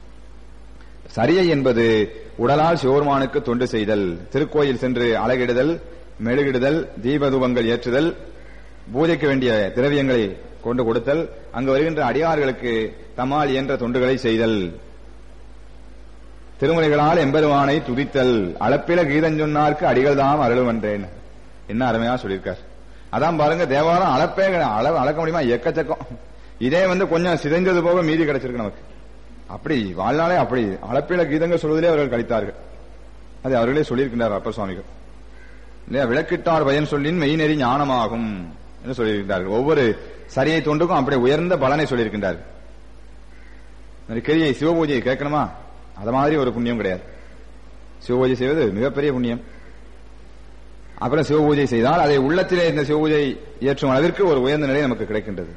சரியை என்பது உடலால் சிவருமானுக்கு தொண்டு செய்தல் திருக்கோயில் சென்று அழகிடுதல் மெழுகிடுதல் தீபதூபங்கள் ஏற்றுதல் பூஜைக்கு வேண்டிய திரவியங்களை கொண்டு கொடுத்தல் அங்கு வருகின்ற அடியார்களுக்கு தம்மால் இயன்ற தொண்டுகளை செய்தல் திருமுறைகளால் எம்பெருமானை துதித்தல் அளப்பில கீதஞ்சொன்னார்க்கு அடிகள் தாம் அருளுவன்றேன் என்ன அருமையா சொல்லியிருக்கார் அதான் பாருங்க தேவாரம் அளப்பே கிடையாது. அளவு அளக்க முடியுமா எக்கச்சக்கம் இதே வந்து கொஞ்சம் சிதைந்தது போக மீதி கிடைச்சிருக்கு நமக்கு அப்படி வாழ்நாளே அப்படி அளப்பில கீதங்கள் சொல்வதிலே அவர்கள் கழித்தார்கள் அது அவர்களே சொல்லியிருக்கின்றார் அப்பர் சுவாமிகள் இல்லையா விளக்கிட்டார் பயன் சொல்லின் மெய்நெறி ஞானமாகும் என்று சொல்லியிருக்கிறார்கள் ஒவ்வொரு சரியை தொண்டுக்கும் அப்படி உயர்ந்த பலனை சொல்லியிருக்கின்றார்கள் இந்த கிரியை சிவபூஜையை கேட்கணுமா அத மாதிரி ஒரு புண்ணியம் கிடையாது சிவபூஜை செய்வது மிகப்பெரிய புண்ணியம் அப்புறம் சிவபூஜை செய்தால் அதை உள்ளத்திலே இந்த சிவபூஜை ஏற்றும் அளவிற்கு ஒரு உயர்ந்த நிலை நமக்கு கிடைக்கின்றது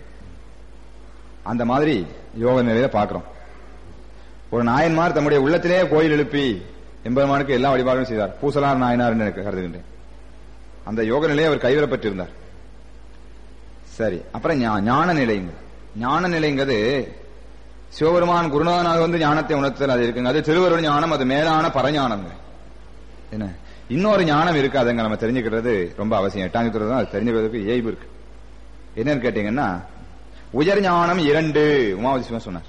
அந்த மாதிரி யோக நிலையில பார்க்கிறோம் ஒரு நாயன்மார் தம்முடைய உள்ளத்திலே கோயில் எழுப்பி எம்பெருமானுக்கு எல்லா வழிபாடும் செய்தார் பூசலார் நாயனார் என்று எனக்கு கருதுகின்றேன் அந்த யோக நிலையை அவர் கைவிடப்பட்டிருந்தார் சரி அப்புறம் ஞா- ஞான நிலைங்க ஞான நிலைங்கிறது சிவபெருமான் குருநாதனாக வந்து ஞானத்தை உணர்த்தல் அது இருக்குங்க அது திருவருள் ஞானம் அது மேலான பரஞானங்க என்ன இன்னொரு ஞானம் இருக்கு அதுங்க நம்ம தெரிஞ்சுக்கிறது ரொம்ப அவசியம் எட்டாம் தான் அது தெரிஞ்சுக்கிறதுக்கு இயல்பு இருக்கு என்னன்னு கேட்டீங்கன்னா உயர் ஞானம் இரண்டு உமாவதி சிவன் சொன்னார்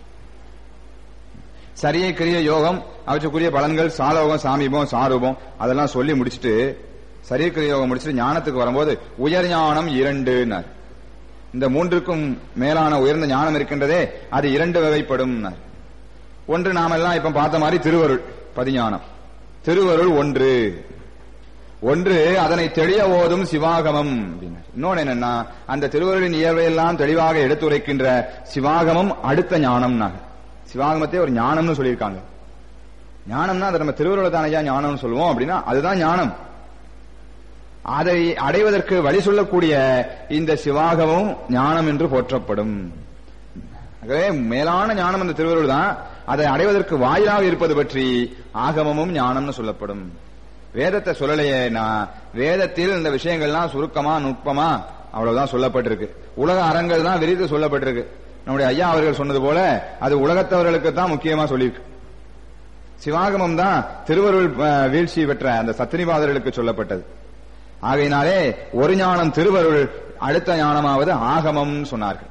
சரியை கிரிய யோகம் அவற்றுக்குரிய பலன்கள் சாலோகம் சாமீபம் சாரூபம் அதெல்லாம் சொல்லி முடிச்சிட்டு சரிய கிரிய யோகம் முடிச்சிட்டு ஞானத்துக்கு வரும்போது உயர் ஞானம் இரண்டுன்னார் இந்த மூன்றுக்கும் மேலான உயர்ந்த ஞானம் இருக்கின்றதே அது இரண்டு வகைப்படும் ஒன்று நாமெல்லாம் இப்ப பார்த்த மாதிரி திருவருள் பதிஞானம் திருவருள் ஒன்று ஒன்று அதனை தெளிய ஓதும் சிவாகமம் அப்படின்னார் இன்னொன்னு என்னன்னா அந்த திருவருளின் இயல்பையெல்லாம் தெளிவாக எடுத்துரைக்கின்ற சிவாகமம் அடுத்த ஞானம்னாங்க சிவாகமத்தை ஒரு ஞானம்னு சொல்லியிருக்காங்க ஞானம்னா அதை நம்ம திருவருளை தானையா ஞானம்னு சொல்லுவோம் அப்படின்னா அதுதான் ஞானம் அதை அடைவதற்கு வழி சொல்லக்கூடிய இந்த சிவாகமும் ஞானம் என்று போற்றப்படும் ஆகவே மேலான ஞானம் அந்த திருவருள் தான் அதை அடைவதற்கு வாயிலாக இருப்பது பற்றி ஆகமமும் ஞானம்னு சொல்லப்படும் வேதத்தை சொல்லலையே நான் வேதத்தில் இந்த விஷயங்கள்லாம் சுருக்கமா நுட்பமா அவ்வளவுதான் சொல்லப்பட்டிருக்கு உலக அறங்கள் தான் விரித்து சொல்லப்பட்டிருக்கு நம்முடைய ஐயா அவர்கள் சொன்னது போல அது உலகத்தவர்களுக்கு தான் முக்கியமா சொல்லியிருக்கு சிவாகமம் தான் திருவருள் அஹ், வீழ்ச்சி பெற்ற அந்த சத்திரிபாதர்களுக்கு சொல்லப்பட்டது ஆகையினாலே ஒரு ஞானம் திருவருள் அடுத்த ஞானமாவது ஆகமம் சொன்னார்கள்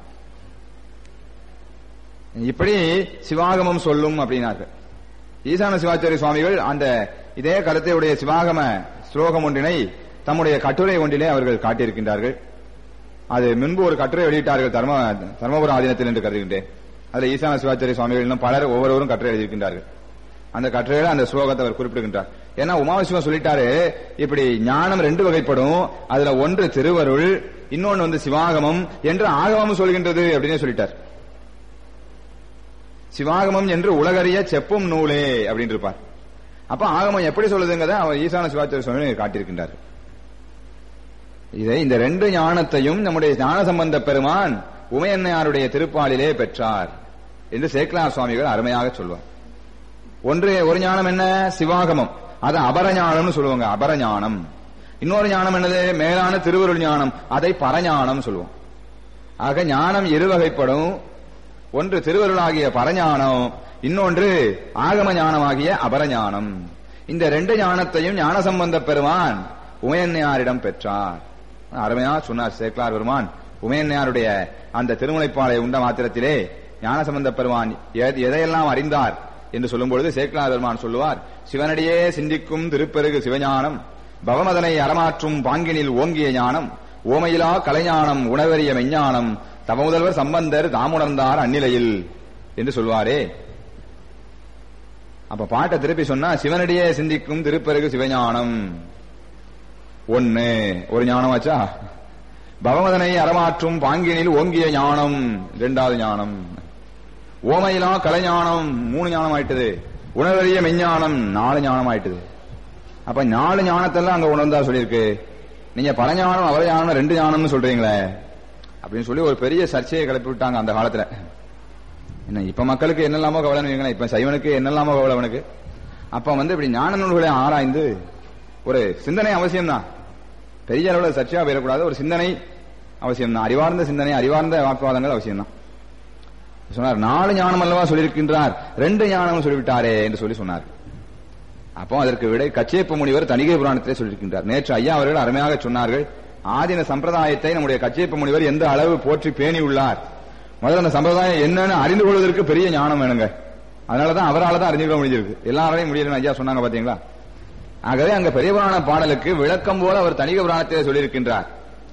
இப்படி சிவாகமம் சொல்லும் அப்படின்னார்கள் ஈசான சிவாச்சாரிய சுவாமிகள் அந்த இதே கருத்தையுடைய சிவாகம ஸ்லோகம் ஒன்றினை தம்முடைய கட்டுரை ஒன்றிலே அவர்கள் காட்டியிருக்கின்றார்கள் அது முன்பு ஒரு கட்டுரை வெளியிட்டார்கள் தர்ம தர்மபுரம் ஆதீனத்தில் என்று கருதுகின்றேன் அதுல ஈசான சிவாச்சாரிய சுவாமிகள் இன்னும் பலர் ஒவ்வொருவரும் கட்டுரை எழுதியிருக்கின்றார்கள் அந்த கட்டுரையில அந்த ஸ்லோகத்தை அவர் குறிப்பிடுகின்றார் ஏன்னா உமாவிசிவம் சொல்லிட்டாரு இப்படி ஞானம் ரெண்டு வகைப்படும் அதுல ஒன்று திருவருள் இன்னொன்னு வந்து சிவாகமம் என்று ஆகமம் சொல்கின்றது அப்படின்னு சொல்லிட்டார் சிவாகமம் என்று உலகறிய செப்பும் நூலே அப்படின்னு இருப்பார் அப்ப ஆகமம் எப்படி சொல்லுதுங்கிறத அவர் ஈசான சிவாச்சாரிய சுவாமி காட்டியிருக்கின்றார் இதை இந்த ரெண்டு ஞானத்தையும் நம்முடைய ஞான சம்பந்த பெருமான் உமையன்னையாருடைய திருப்பாலிலே பெற்றார் என்று சேக்கலார் சுவாமிகள் அருமையாக சொல்வார் ஒன்று ஒரு ஞானம் என்ன சிவாகமம் அது அபரஞானம்னு சொல்லுவாங்க அபரஞானம் இன்னொரு ஞானம் என்னது மேலான திருவருள் ஞானம் அதை பரஞானம் சொல்லுவோம் ஆக ஞானம் இரு வகைப்படும் ஒன்று திருவருளாகிய பரஞானம் இன்னொன்று ஆகம ஞானமாகிய அபரஞானம் இந்த ரெண்டு ஞானத்தையும் ஞான சம்பந்த பெருமான் உமையன்னையாரிடம் பெற்றார் அருமையா சொன்னார் சேக்கலார் பெருமான் உமையன்னையாருடைய அந்த திருமுனைப்பாலை உண்ட மாத்திரத்திலே ஞான சம்பந்த பெருமான் எது- எதையெல்லாம் அறிந்தார் என்று சொல்லும் பொழுது சேக்கலார் பெருமான் சொல்லுவார் சிவனடியே சிந்திக்கும் திருப்பெருகு சிவஞானம் பவமதனை அறமாற்றும் பாங்கினில் ஓங்கிய ஞானம் ஓமையிலா கலைஞானம் உணவறிய மெஞ்ஞானம் தவமுதல்வர் சம்பந்தர் தாமுணர்ந்தார் அந்நிலையில் என்று சொல்வாரே அப்ப பாட்டை திருப்பி சொன்னா சிவனடியே சிந்திக்கும் திருப்பெருகு சிவஞானம் ஒன்னு ஒரு ஞானம் ஆச்சா பவமதனை அறமாற்றும் பாங்கினில் ஓங்கிய ஞானம் இரண்டாவது ஞானம் ஓமையிலா கலைஞானம் மூணு ஞானம் ஆயிட்டது உணர்வறிய மெஞ்ஞானம் நாலு ஞானம் ஆயிட்டது அப்ப நாலு ஞானத்தெல்லாம் அங்க உணர்ந்தா சொல்லியிருக்கு நீங்க பரஞானம் அவரஞானம் ரெண்டு ஞானம்னு சொல்றீங்களே அப்படின்னு சொல்லி ஒரு பெரிய சர்ச்சையை கிளப்பி விட்டாங்க அந்த காலத்துல என்ன இப்ப மக்களுக்கு என்னெல்லாமோ கவலை வைங்களேன் இப்ப சைவனுக்கு என்னெல்லாமோ கவலை அவனுக்கு அப்ப வந்து இப்படி ஞான நூல்களை ஆராய்ந்து ஒரு சிந்தனை அவசியம்தான் பெரிய அளவுல சர்ச்சையா போயிடக்கூடாது ஒரு சிந்தனை அவசியம்தான் அறிவார்ந்த சிந்தனை அறிவார்ந்த வாக்குவாதங்கள் அவசியம்தான் சொன்னார் நாலு ஞானம் அல்லவா சொல்லியிருக்கின்றார் ரெண்டு ஞானம் சொல்லிவிட்டாரே என்று சொல்லி சொன்னார் அப்போ அதற்கு விடை கச்சேப்ப முனிவர் தணிகை புராணத்திலே சொல்லியிருக்கின்றார் நேற்று ஐயா அவர்கள் அருமையாக சொன்னார்கள் ஆதின சம்பிரதாயத்தை நம்முடைய கச்சேப்ப முனிவர் எந்த அளவு போற்றி பேணி உள்ளார் முதல்ல அந்த சம்பிரதாயம் என்னன்னு அறிந்து கொள்வதற்கு பெரிய ஞானம் வேணுங்க அதனாலதான் அவரால் தான் அறிந்து கொள்ள முடிஞ்சிருக்கு எல்லாராலையும் முடியலன்னு ஐயா சொன்னாங்க பாத்தீங்களா ஆகவே அங்க பெரிய புராண பாடலுக்கு விளக்கம் போல அவர் தணிகை புராணத்திலே சொல்லியிருக்கின்றார்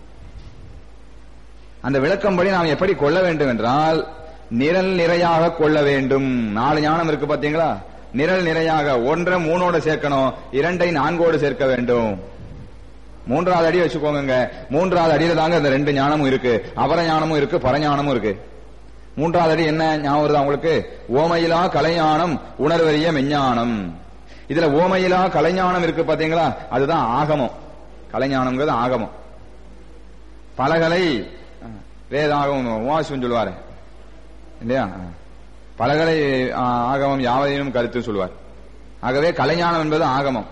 அந்த விளக்கம்படி நாம் எப்படி கொள்ள வேண்டும் என்றால் நிரல் நிறையாக கொள்ள வேண்டும் நாலு ஞானம் இருக்கு பாத்தீங்களா நிரல் நிறையாக ஒன்றை மூணோட சேர்க்கணும் இரண்டை நான்கோடு சேர்க்க வேண்டும் மூன்றாவது அடி வச்சுக்கோங்க மூன்றாவது அடியில தாங்க இந்த ரெண்டு ஞானமும் இருக்கு அபர ஞானமும் இருக்கு பரஞானமும் இருக்கு மூன்றாவது அடி என்ன ஞாபகம் வருதா உங்களுக்கு ஓமையிலா கலைஞானம் உணர்வறிய மெஞ்ஞானம் இதுல ஓமையிலா கலைஞானம் இருக்கு பாத்தீங்களா அதுதான் ஆகமம் கலைஞானம்ங்கிறது ஆகமம் பலகலை வேதாகம் உமாசிவன் சொல்லுவாரு இல்லையா பலகலை ஆ, ஆகமம் யாவதையும் கருத்து சொல்லுவார் ஆகவே கலைஞானம் என்பது ஆகமம்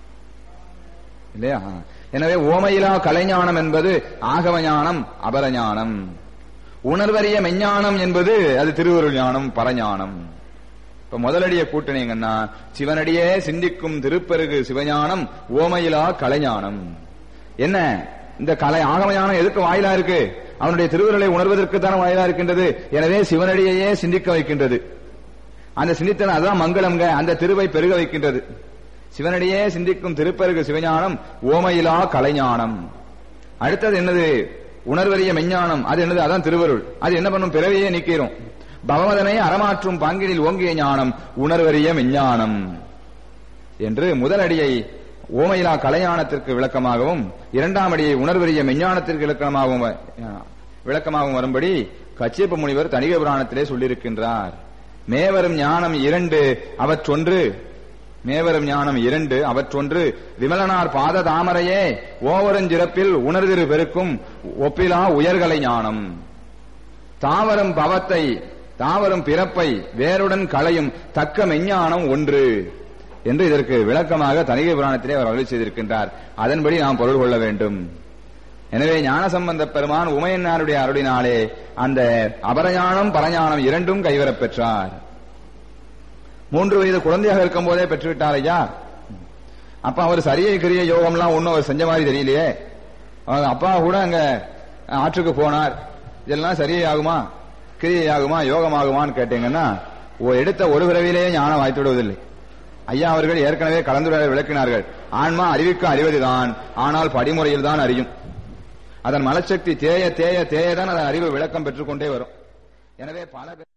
இல்லையா எனவே ஓமையிலா கலைஞானம் என்பது ஆகம ஞானம் அபரஞானம் உணர்வறிய மெஞ்ஞானம் என்பது அது திருவருள் ஞானம் பரஞானம் இப்ப முதலடிய கூட்டணிங்கன்னா சிவனடியே சிந்திக்கும் திருப்பெருகு சிவஞானம் ஓமையிலா கலைஞானம் என்ன இந்த கலை ஆகம ஞானம் எதுக்கு வாயிலா இருக்கு அவனுடைய திருவுருளை உணர்வதற்கு தானே வாயிலா இருக்கின்றது எனவே சிவனடியையே சிந்திக்க வைக்கின்றது அந்த சிந்தித்தன அதுதான் மங்களம்ங்க அந்த திருவை பெருக வைக்கின்றது சிவனடியே சிந்திக்கும் திருப்பெருகு சிவஞானம் ஓமையிலா கலைஞானம் அடுத்தது என்னது உணர்வறிய மெஞ்ஞானம் அது என்னது அதான் திருவருள் அது என்ன பண்ணும் பிறவியே நீக்கிறோம் பகவதனை அறமாற்றும் பாங்கினில் ஓங்கிய ஞானம் உணர்வறிய மெஞ்ஞானம் என்று முதல் அடியை ஓமையிலா கலைஞானத்திற்கு விளக்கமாகவும் இரண்டாம் அடியை உணர்வறிய மெஞ்ஞானத்திற்கு இலக்கணமாகவும் அஹ், விளக்கமாகவும் வரும்படி கச்சியப்ப முனிவர் தணிகை புராணத்திலே சொல்லியிருக்கின்றார் மேவரும் ஞானம் இரண்டு அவற்றொன்று மேவரும் ஞானம் இரண்டு அவற்றொன்று விமலனார் பாத தாமரையே ஓவரஞ்சிறப்பில் உணர்திரு பெருக்கும் ஒப்பிலா உயர்கலை ஞானம் தாவரம் பவத்தை தாவரம் பிறப்பை வேருடன் களையும் தக்க மெஞ்ஞானம் ஒன்று என்று இதற்கு விளக்கமாக தணிகை புராணத்திலே அவர் அருளி செய்திருக்கின்றார் அதன்படி நாம் பொருள் கொள்ள வேண்டும் எனவே ஞானசம்பந்த பெருமான் உமையன்னாருடைய அருளினாலே அந்த அபரஞானம் பரஞானம் இரண்டும் கைவரப் பெற்றார் மூன்று வயது குழந்தையாக இருக்கும் போதே பெற்றுவிட்டார் ஐயா அப்ப அவர் சரியை கிரிய யோகம்லாம் ஒன்னும் அவர் செஞ்ச மாதிரி தெரியலையே அவங்க அப்பா கூட அங்க ஆற்றுக்கு போனார் இதெல்லாம் சரியை ஆகுமா கிரியை ஆகுமா யோகம் ஆகுமான்னு கேட்டீங்கன்னா ஓ- எடுத்த ஒரு பிறவிலேயே ஞானம் வாய்த்து விடுவதில்லை ஐயா அவர்கள் ஏற்கனவே கலந்துரையாடல் விளக்கினார்கள் ஆன்மா அறிவிக்க அறிவதுதான் ஆனால் படிமுறையில் தான் அறியும் அதன் மலச்சக்தி தேய தேய தேய தான் அதன் அறிவு விளக்கம் பெற்றுக்கொண்டே வரும் எனவே பல பேர்